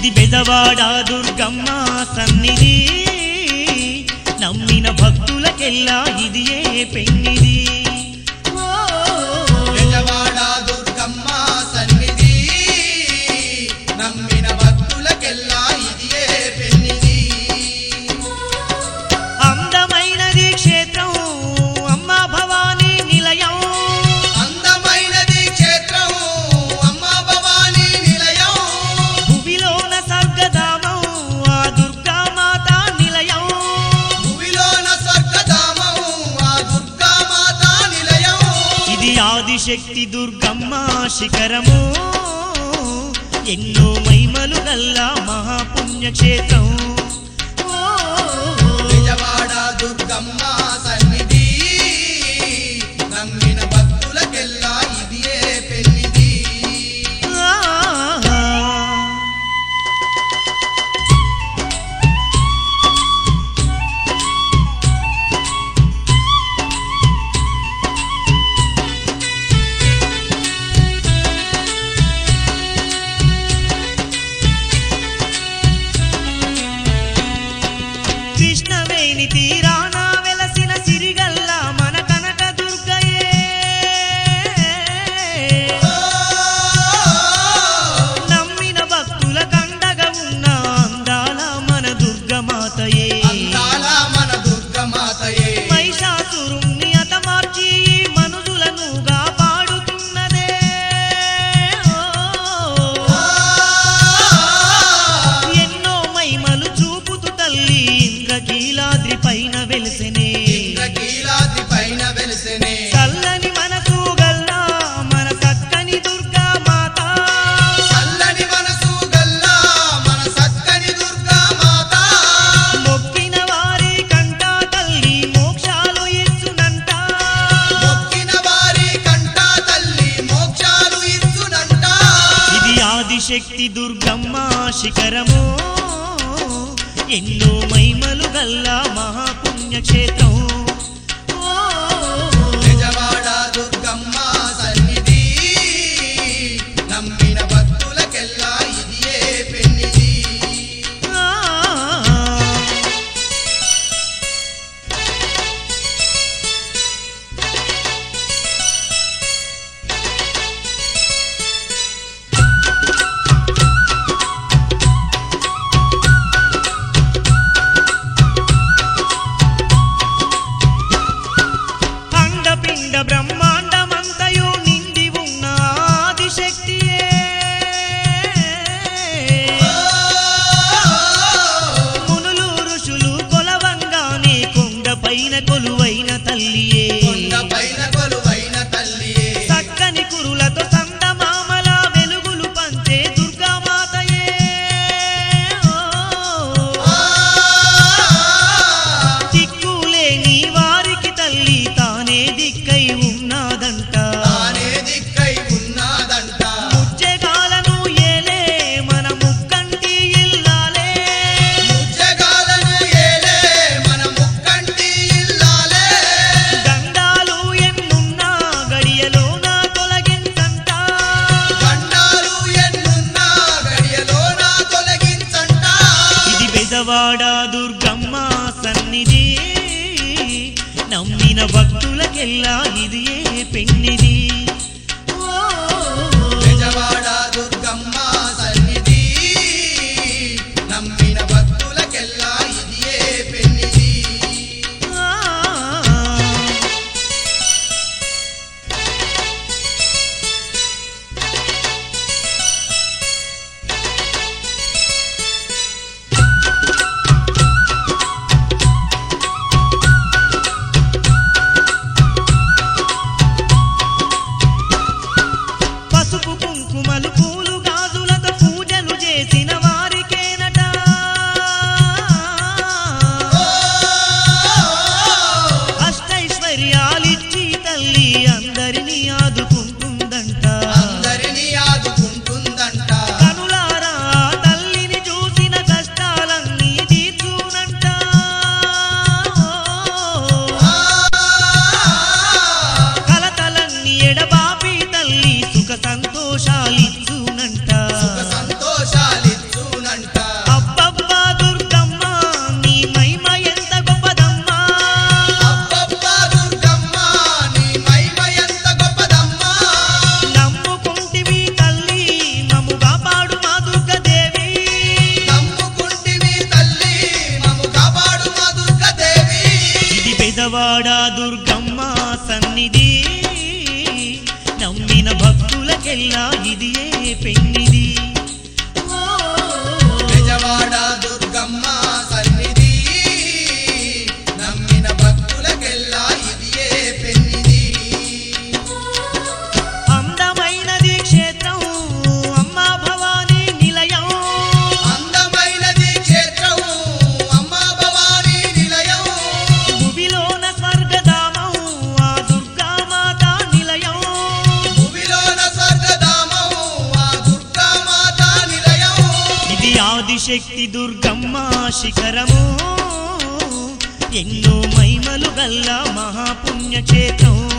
ఇది బెదవాడ దుర్గమ్మ సన్నిధి నమ్మిన భక్తులకెల్లా ఇది ఏ పెన్నిది ఓ, బెజవాడ దుర్గమ్మ సన్నిధి నమ్మిన భక్తులకెల్లా ఇదియే పెన్నిది అందమైనది క్షేత్రం అమ్మ భవానీ నిలయం అందమైనది క్షేత్రం అమ్మ భవానీ నిలయం భువిలోన స్వర్గధామం ఆ దుర్గామాత నిలయం భూమిలోన స్వర్గధామం ఆ దుర్గామాత నిలయం ఇది ఆదిశక్తి దుర్గమ్మ శిఖరము ఎన్నో మహిమలు గల్ల మహాపుణ్యక్షేత్రం ఓ, బెజవాడ దుర్గమ్మ సన్నిధి నమ్మిన భక్తులకెల్లా ఇదియే పెన్నిది ఆ, కృష్ణవేణి తీరాన వెలసిన సిరిగల్ల మన కనక దుర్గయే నమ్మిన భక్తుల కండగా ఉన్న అందాల మన దుర్గమాతయే అందాల మన దుర్గమాతయే మహిషాసురుణ్ణి హతమార్చి మనుషులను కాపాడుతున్నదే ఓ. ఎన్నో మహిమలు చూపుతూ తల్లి ఇంద్రకీలాద్రి పైన వెలిసెనే ఇంద్రకీలాద్రి పైన వెలిసెనే చల్లని మనసు గల్లా మన చక్కని దుర్గా మాత చల్లని మనసు గల్లా మన సక్కని దుర్గా మాత మొక్కిన వారి కంట తల్లి మోక్షాలు ఇచ్చునంట మొక్కిన వారి కంట తల్లి మోక్షాలు ఇచ్చునంట ఇది ఆదిశక్తి దుర్గమ్మ శిఖరము ఎన్నో మహిమలు గల్ల మహాపుణ్యక్షేత్రం ఓ, నిజవాడ దుర్గమ్మ సన్నిధి నమ్మిన భక్తులకెల్లా ఇదియే పెన్నిది ఆ. బెజవాడ దుర్గమ్మ సన్నిధి నమ్మిన భక్తులకెల్లా ఇది ఏ పెన్నిది ఓ, బెజవాడ దుర్గమ్మ సన్నిధి నమ్మిన భక్తులకెల్లా ఇది ఏ పెన్నిది అందమైనది క్షేత్రం అమ్మ భవానీ నిలయం అందమైనది క్షేత్రం అమ్మా భవానీ నిలయం భువిలోన స్వర్గధామం ఆ దుర్గామాత నిలయం భూమిలోన స్వర్గధామం ఆ దుర్గామాత నిలయం ఇది ఆదిశక్తి దుర్గమ్మ శిఖరము ఎన్నో మైమలు గల్ల మహాపుణ్యక్షేత్రం